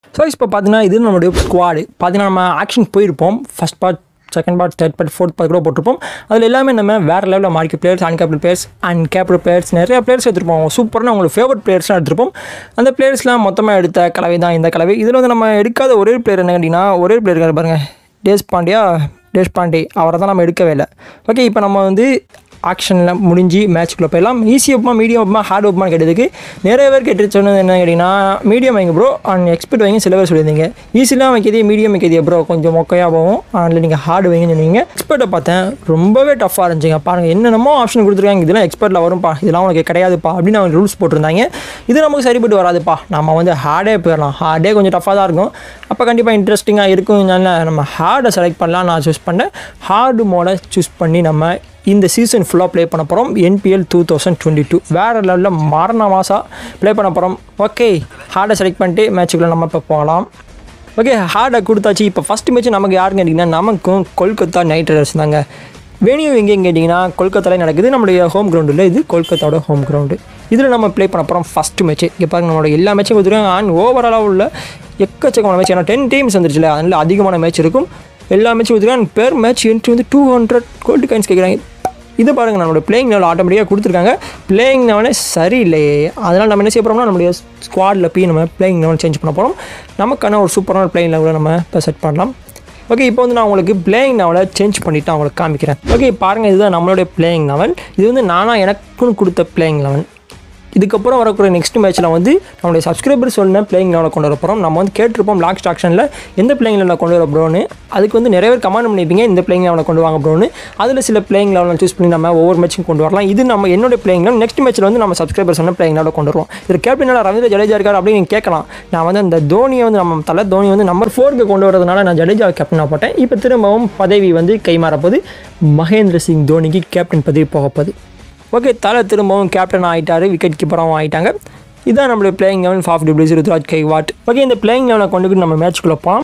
so இப்போ பார்த்தீங்கன்னா இது நம்மளுடைய ஸ்குவாடு பார்த்தீங்கன்னா நம்ம ஆக்ஷன் போயிருப்போம் first part second part third part fourth part கூட போட்டிருப்போம் அதில் எல்லாமே நம்ம வேறு லெவலில் market players uncapped players and capped players நிறைய பிளேயர்ஸ் எடுத்துருப்போம் சூப்பரான உங்களுக்கு ஃபேவரட் பிளேயர்ஸ்லாம் எடுத்திருப்போம் அந்த பிளேயர்ஸ்லாம் மொத்தமாக எடுத்த கலவை தான் இந்த கலவை இதில் வந்து நம்ம எடுக்காத ஒரே பிளேயர் என்ன கேட்டிங்கன்னா ஒரே பிளேயர் இருக்காரு பாருங்கள் டேஸ் பாண்டியா டேஷ் பாண்டே அவரை தான் நம்ம எடுக்கவே இல்லை ஓகே இப்போ நம்ம வந்து ஆக்ஷனில் முடிஞ்சு மேட்ச்க்குள்ளே போயிடலாம் ஈஸி ஒப்பமா மீடியம் ஒப்பமா ஹார்ட் ஒப்பமா கேட்டதுக்கு நிறைய பேர் கேட்டு சொன்னது என்ன கேட்டிங்கன்னா மீடியம் வைங்க ப்ரோ அண்ட் எக்ஸ்பெக்ட் வைங்க சில பேர் சொல்லியிருந்தீங்க ஈஸிலாம் வைக்கிறதே மீடியம் வைக்கிறதே ப்ரோ கொஞ்சம் மொக்கையாக போகும் அதில் நீங்கள் ஹார்டு வைங்கன்னு சொன்னீங்க எக்ஸ்பர்ட்டை பார்த்தேன் ரொம்பவே டஃப்பாக இருந்துச்சுங்க பாருங்கள் என்னென்னமோ ஆப்ஷன் கொடுத்துருக்காங்க இதெல்லாம் எக்ஸ்பர்ட்டில் வரும்ப்பா இதெல்லாம் உனக்கு கிடையாதுப்பா அப்படின்னு அவங்க ரூல்ஸ் போட்டிருந்தாங்க இது நமக்கு சரிப்பட்டு வராதுப்பா நம்ம வந்து ஹார்டே போயிடலாம் ஹார்டே கொஞ்சம் டஃப்பாக தான் இருக்கும் அப்போ கண்டிப்பாக இன்ட்ரெஸ்டிங்காக இருக்கும் நம்ம ஹார்டை செலக்ட் பண்ணலாம் நான் சூஸ் பண்ணேன் ஹார்டு மோடை சூஸ் பண்ணி நம்ம இந்த சீசன் ஃபுல்லாக ப்ளே பண்ண போகிறோம் NPL two thousand twenty two வேறு லெவலில் மரண மாதம் ப்ளே பண்ண போகிறோம் ஓகே ஹார்டை செலக்ட் பண்ணிட்டு மேட்சுக்குள்ளே நம்ம இப்போ போகலாம் ஓகே ஹார்டை கொடுத்தாச்சு இப்போ ஃபஸ்ட் மேட்ச் நமக்கு யாருன்னு கேட்டிங்கன்னா நமக்கும் கொல்கத்தா நைட் ரைடர்ஸ் தாங்க வெனியூ எங்கேன்னு கேட்டிங்கன்னா கொல்கத்தாலே நடக்குது நம்மளுடைய ஹோம் கிரவுண்டில் இது கொல்கத்தாவோட ஹோம் கிரவுண்டு இதில் நம்ம ப்ளே பண்ண போகிறோம் ஃபஸ்ட் மேட்ச் இங்கே பாருங்க நம்மளோட எல்லா மேட்சும் கொடுத்துருக்காங்க அண்ட் ஓவராலாக உள்ள எக்கச்சக்கமான மேட்ச் ஏன்னா டென் டீம்ஸ் வந்துருச்சுல அதனால் அதிகமான மேட்ச் இருக்கும் எல்லா மேட்சும் கொடுத்துருக்காங்க பேர் மேட்ச் என்ட்ரி வந்து டூ ஹண்ட்ரட் கோல்டு காயின்ஸ் கேட்குறாங்க இது பாருங்கள் நம்மளோட பிளேயிங் லெவல் ஆட்டோமேட்டிக்காக கொடுத்துருக்காங்க பிளேயிங் லெவலே சரியில்லையே அதனால் நம்ம என்ன செய்ய போகிறோம்னா நம்மளுடைய ஸ்குவாடில் போய் நம்ம பிளேயிங் லெவல் சேஞ்ச் பண்ண போகிறோம் நமக்கான ஒரு சூப்பரான பிளேயிங் லெவலை நம்ம இப்போ செட் பண்ணலாம் ஓகே இப்போ வந்து நான் உங்களுக்கு பிளேயிங் லெவலை சேஞ்ச் பண்ணிவிட்டு நான் உங்களுக்கு காமிக்கிறேன் ஓகே பாருங்கள் இதுதான் நம்மளுடைய பிளேயிங் லெவல் இது வந்து நானாக எனக்குன்னு கொடுத்த பிளேயிங் லெவல் இதுக்கப்புறம் வரக்கூடிய நெக்ஸ்ட் மேட்ச்சில் வந்து நம்மளுடைய சப்ஸ்கிரைபர் சொன்ன பிளேயிங் லெவலில் கொண்டு வர போகிறோம் நம்ம வந்து கேட்டிருப்போம் லாஸ்ட் ஆக்ஷனில் எந்த பிளேயிங் லெவலில் கொண்டு வர ப்ரோன்னு அதுக்கு வந்து நிறைய பேர் கமெண்ட் பண்ணியிருப்பீங்க இந்த பிளேயிங் லெவலில் கொண்டு வாங்க ப்ரோன்னு அதில் சில பிளேயிங் லெவலில் சூஸ் பண்ணி நம்ம ஒவ்வொரு மேட்ச்சும் கொண்டு வரலாம் இது நம்ம என்னோட பிளேயிங் லெவல் நெக்ஸ்ட் மேட்ச்சில் வந்து நம்ம சப்ஸ்கிரைபர் சொன்ன பிளேயிங் லெவலில் கொண்டு வருவோம் இது கேப்டனாக ரவீந்திர ஜடேஜா இருக்கார் அப்படின்னு நீங்கள் கேட்கலாம் நான் வந்து அந்த தோனியை வந்து நம்ம தலை தோனி வந்து நம்பர் ஃபோருக்கு கொண்டு வரதுனால நான் ஜடேஜா கேப்டனாக போட்டேன் இப்போ திரும்பவும் பதவி வந்து கைமாறப்போது மகேந்திர சிங் தோனிக்கு கேப்டன் பதவி போகப்போகுது ஓகே தலை திரும்பவும் கேப்டன் ஆகிட்டார் விக்கெட் கீப்பராகவும் ஆகிட்டாங்க இதான் நம்மளுடைய பிளேயிங் லெவன் ஃபாஃப் டபிள்யூஸ் ருத்ராஜ் கைவாட் ஓகே இந்த பிளேயிங் லெவனை கொண்டு நம்ம மேட்ச்க்குள்ளே போகலாம்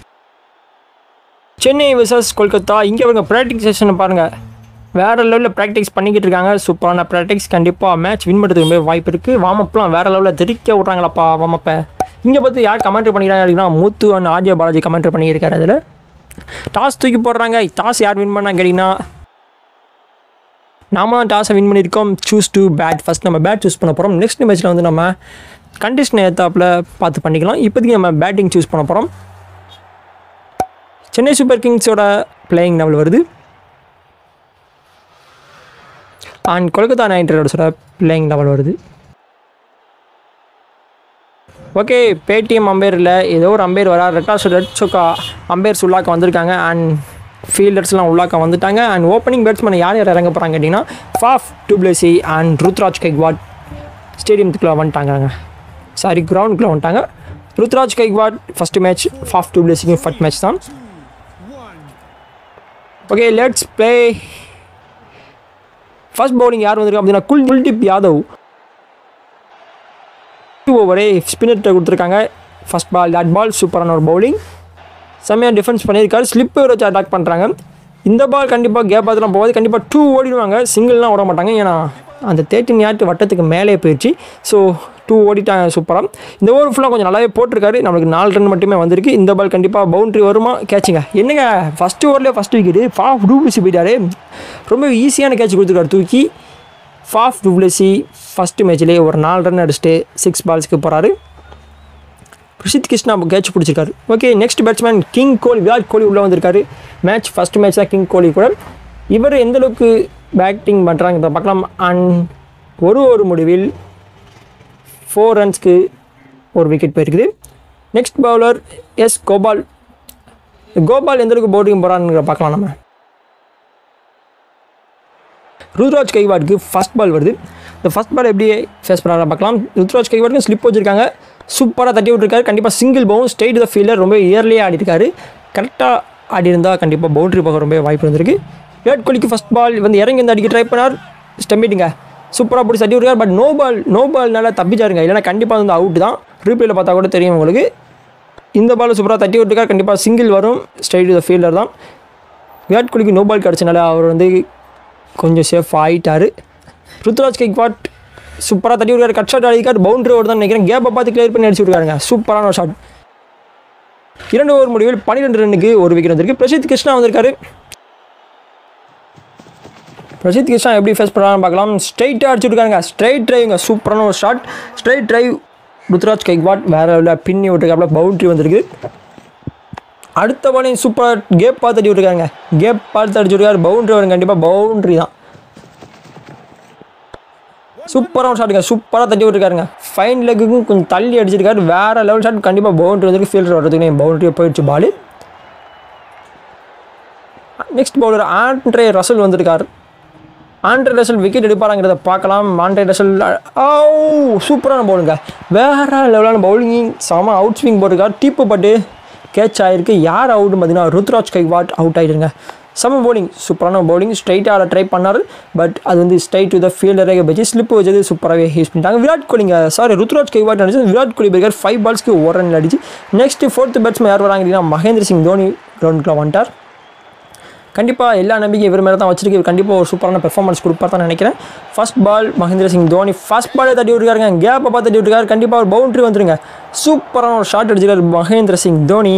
சென்னை விசஸ் கொல்கத்தா இங்கே அவங்க ப்ராக்டிஸ் செஷனை பாருங்கள் வேறு லெவலில் ப்ராக்டிஸ் பண்ணிக்கிட்டு இருக்காங்க சூப்பரான ப்ராக்டிஸ் கண்டிப்பாக மேட்ச் வின் பண்ணுறதுக்கு ரொம்ப வாய்ப்பு இருக்குது வாமப்லாம் வேறு லெவலில் தெரிக்க விட்றாங்களாப்பா வாமப்பை இங்கே பார்த்து யார் கமெண்ட் பண்ணிக்கிறாங்க அப்படின்னா மூத்து அண்ட் ஆர்ஜே பாலாஜி கமெண்ட் பண்ணியிருக்காரு அதில் டாஸ் தூக்கி போடுறாங்க டாஸ் யார் வின் பண்ணாங்க கேட்டிங்கன்னா நாம தான் டாஸை வின் பண்ணியிருக்கோம் சூஸ் டு பேட் ஃபஸ்ட் நம்ம பேட் சூஸ் பண்ண போகிறோம் நெக்ஸ்ட் மேட்ச்சில் வந்து நம்ம கண்டிஷன் ஏற்றாப்பில் பார்த்து பண்ணிக்கலாம் இப்போதைக்கு நம்ம பேட்டிங் சூஸ் பண்ண போகிறோம் சென்னை சூப்பர் கிங்ஸோட பிளேயிங் லெவல் வருது அண்ட் கொல்கத்தா நைட் ரைடர்ஸோட பிளேயிங் லெவல் வருது ஓகே பேடிஎம் அம்பேரில் ஏதோ ஒரு அம்பேர் வரா ரெட்டாஸ் ரெட் சோக்கா அம்பேர்ஸ் உள்ளாக்க வந்திருக்காங்க அண்ட் ஃபீல்டர்ஸ்லாம் உள்ளாக்க வந்துட்டாங்க அண்ட் ஓப்பனிங் பேட்ஸ்மேன் யார் யார் இறங்க போகிறாங்க கேட்டிங்கன்னா Faf du Plessis and Ruturaj Gaikwad ஸ்டேடியத்துக்குள்ளே வந்துட்டாங்க சாரி கிரவுண்டுக்குள்ளே வந்துட்டாங்க Ruturaj Gaikwad first match Faf டூப்ளசிக்கும் ஃபர்ஸ்ட் மேட்ச் தான் okay let's play first bowling யார் வந்திருக்கா அப்படின்னா குல் குல்தீப் யாதவ் டூ ஓவரே ஸ்பின்னர்கிட்ட கொடுத்துருக்காங்க ஃபஸ்ட் பால் தட் பால் சூப்பரான ஒரு பவுலிங் செம்மையாக டிஃபென்ஸ் பண்ணியிருக்காரு ஸ்லிப்பை வச்சு அட்டாக் பண்ணுறாங்க இந்த பால் கண்டிப்பாக கேப் பார்த்துலாம் போகாது கண்டிப்பாக டூ ஓடிடுவாங்க சிங்கிள்லாம் ஓட மாட்டாங்க ஏன்னா அந்த தேர்ட்டின் யார்ட்டு வட்டத்துக்கு மேலே போயிடுச்சு ஸோ டூ ஓடிட்டாங்க சூப்பராக இந்த ஓவர் ஃபுல்லாக கொஞ்சம் நல்லாவே போட்டிருக்காரு நம்மளுக்கு நாலு ரன் மட்டுமே வந்திருக்கு இந்த பால் கண்டிப்பாக பவுண்ட்ரி வருமா கேட்சுங்க என்னங்க ஃபஸ்ட்டு ஓவர்லேயே ஃபஸ்ட் விக்கெட்டு ஃபாஃப் டூப்ளிசி போயிட்டாரு ரொம்ப ஈஸியான கேட்ச் கொடுத்துருக்காரு தூக்கி ஃபாஃப் டூப்ளசி ஃபஸ்ட்டு மேட்ச்லேயே ஒரு நாலு ரன் அடிச்சுட்டு சிக்ஸ் பால்ஸ்க்கு போகிறாரு ரிஷித் கிருஷ்ணா கேட்ச் பிடிச்சிருக்காரு okay next batsman king Kohli Virat Kohli உள்ளே வந்திருக்காரு மேட்ச் ஃபஸ்ட் மேட்ச் தான் கிங் கோலி கூட இவர் எந்த அளவுக்கு பேட்டிங் பண்ணுறாங்க பார்க்கலாம் அண்ட் ஒரு ஒரு முடிவில் ஃபோர் ரன்ஸ்க்கு ஒரு விக்கெட் போயிருக்குது next bowler S Gopal Gopal எந்த அளவுக்கு பவுலிங் போகிறான்னு பார்க்கலாம் நம்ம ருத்ராஜ் கைவாட்க்கு ஃபஸ்ட் பால் வருது இந்த ஃபஸ்ட் பால் எப்படி ஃபேஸ் பண்ணுறாங்க பார்க்கலாம் ருத்ராஜ் கைவாட்க்கு ஸ்லிப் வச்சிருக்காங்க சூப்பராக தட்டி விட்டுருக்காரு கண்டிப்பாக சிங்கிள் பவுன் ஸ்ட்ரெயிட் த ஃபீல்டர் ரொம்ப இயர்லியாக ஆடிருக்காரு கரெக்டாக ஆடி இருந்தால் கண்டிப்பாக பவுண்டரி போக ரொம்ப வாய்ப்பு இருந்திருக்கு விராட் கோலிக்கு ஃபஸ்ட் பால் வந்து இறங்கி வந்து அடிக்க ட்ரை பண்ணார் ஸ்டம்பிட்டுங்க சூப்பராக பிடிச்சி தட்டி விட்டுருக்காரு பட் நோ பால் நோ பால்னால தப்பிச்சாருங்க இல்லைனா கண்டிப்பாக வந்து அவுட் தான் ரீப்ளேயில் பார்த்தா கூட தெரியும் உங்களுக்கு இந்த பால் சூப்பராக தட்டி விட்டுருக்காரு கண்டிப்பாக சிங்கிள் வரும் ஸ்ட்ரெயிட் த ஃபீல்டர் தான் விராட் கோலிக்கு நோ பால் கிடச்சனால அவர் வந்து கொஞ்சம் சேஃப் ஆகிட்டார் ருத்ராஜ் கெக்வாட் சூப்பராக தட்டி விடுறாரு கட் ஷாட் அடிக்கார் பவுண்டரி ஓடு தான் நினைக்கிறேன் கேப்பை பார்த்து கிளியர் பண்ணி அடிச்சு விட்ருக்காருங்க சூப்பரான ஒரு ஷாட் இரண்டு ஓவர் முடிவில் பன்னிரெண்டு ரன்னுக்கு ஒரு விக்கெட் வந்திருக்கு பிரசித் கிருஷ்ணா வந்திருக்காரு பிரசித் கிருஷ்ணா எப்படி ஃபேஸ் பண்ணுறான்னு பார்க்கலாம் ஸ்ட்ரைட்டாக அடிச்சுட்ருக்காங்க ஸ்ட்ரைட் டிரைவுங்க சூப்பரான ஒரு shot straight drive Ruturaj Gaikwad வேறு இல்லை பின்னி விட்டுருக்காப்புல பவுண்ட்ரி வந்திருக்கு அடுத்த பாலிங் சூப்பர் கேப் பார்த்து அடி விட்டுருக்காங்க கேப் பார்த்து அடிச்சுருக்காரு பவுண்ட்ரி வரும் கண்டிப்பாக பவுண்ட்ரி தான் சூப்பரான ஷாட்டுங்க சூப்பராக தட்டி விட்டுருக்காருங்க ஃபைன் லெக்குக்கும் கொஞ்சம் தள்ளி அடிச்சிருக்காரு வேறு லெவல் ஷாட் கண்டிப்பாக பவுண்ட்ரி வந்துருக்கு ஃபீல்டர் வர்றதுக்கு பவுண்ட்ரியே போயிடுச்சு ball next bowler Andre Russell வந்திருக்கார் ஆண்ட்ரே ரசல் விக்கெட் எடுப்பாராங்கிறத பார்க்கலாம் ஆண்ட்ரே ரசல் ஓ சூப்பரான பவுலுங்க வேறு லெவலான பவுலிங் செம அவுட் ஸ்விங் போட்டிருக்கார் டீப்பு பட்டு கேட்ச் ஆகிருக்கு யார் அவுட்னு பார்த்தீங்கன்னா ருத்ராஜ் கைவாட் அவுட் ஆகிடுங்க செம bowling சூப்பரான bowling ஸ்ட்ரைட்டாக ஆட ட்ரை பண்ணார் பட் அது வந்து ஸ்ட்ரைட் டு த ஃபீல்டரே வச்சு ஸ்லிப் வச்சது சூப்பராகவே யூஸ் பண்ணிட்டாங்க விராட் கோலிங்க சாரி ருத்ராஜ் கைவாட் அடிச்சு விராட் கோலி போயிருக்கார் ஃபைவ் பால்ஸ்க்கு ஒரு ரன் அடிச்சு நெக்ஸ்ட் ஃபோர்த் பேட்ஸ்மேன் யார் வராங்க அப்படின்னா மகேந்திர சிங் தோனி கிரவுண்டுக்குள்ள வந்துட்டார் கண்டிப்பாக எல்லா நம்பிக்கை இவர் மேலே தான் வச்சிருக்கு இவர் கண்டிப்பாக ஒரு சூப்பரான பெர்ஃபார்மன்ஸ் கொடுப்பார் தான் நினைக்கிறேன் first ball Mahendra Singh Dhoni first பாலே தட்டி விட்டுருக்காருங்க கேப்பை பார்த்து தட்டி விட்டுருக்காரு கண்டிப்பாக ஒரு பவுண்டரி வந்துருங்க சூப்பரான ஒரு ஷாட் அடிச்சிருக்காரு மகேந்திர சிங் தோனி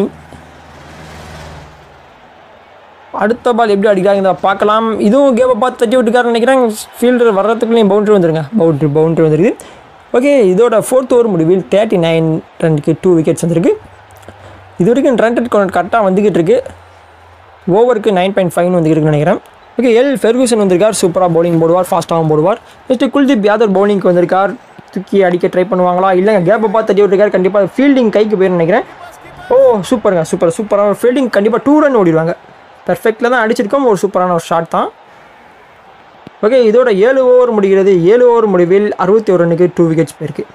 அடுத்த பால் எப்படி அடிக்கிறாங்க பார்க்கலாம் இதுவும் கேப்பை பார்த்து தட்டி விட்டுருக்காருன்னு நினைக்கிறேன் ஃபீல்டர் வர்றதுக்குள்ளேயும் பவுண்டரி வந்துருங்க பவுண்டரி பவுண்டரி வந்துருக்கு ஓகே இதோட ஃபோர்த் ஓவர் முடிவில் தேர்ட்டி நைன் ரனுக்கு டூ விக்கெட்ஸ் வந்திருக்கு இது வரைக்கும் ரன் ரேட் கரெக்டாக வந்துக்கிட்டு இருக்கு ஓவருக்கு நைன் பாயிண்ட் ஃபைவ்னு வந்துருக்குன்னு நினைக்கிறேன் ஓகே எல் ஃபெர்கூசன் வந்திருக்கார் சூப்பராக பவுலிங் போடுவார் ஃபாஸ்ட்டாகவும் போடுவார் நெக்ஸ்ட்டு குல்தீப் யாதவ் பவுலிங்க்கு வந்திருக்கார் தூக்கி அடிக்க ட்ரை பண்ணுவாங்களா இல்லைங்க கேப்பை பார்த்து தட்டி விட்டுருக்காரு கண்டிப்பாக ஃபீல்டிங் கைக்கு போயிருன்னு நினைக்கிறேன் ஓ சூப்பருங்க சூப்பர் சூப்பரான ஃபீல்டிங் கண்டிப்பாக டூ ரன் ஓடிடுவாங்க பெர்ஃபெக்டில் தான் அடிச்சிருக்கோம் ஒரு சூப்பரான ஒரு ஷாட் தான் ஓகே இதோட ஏழு ஓவர் முடிகிறது ஏழு ஓவர் முடிவில் அறுபத்தி ஒரு ரன்னுக்கு டூ விக்கெட்ஸ் போயிருக்கு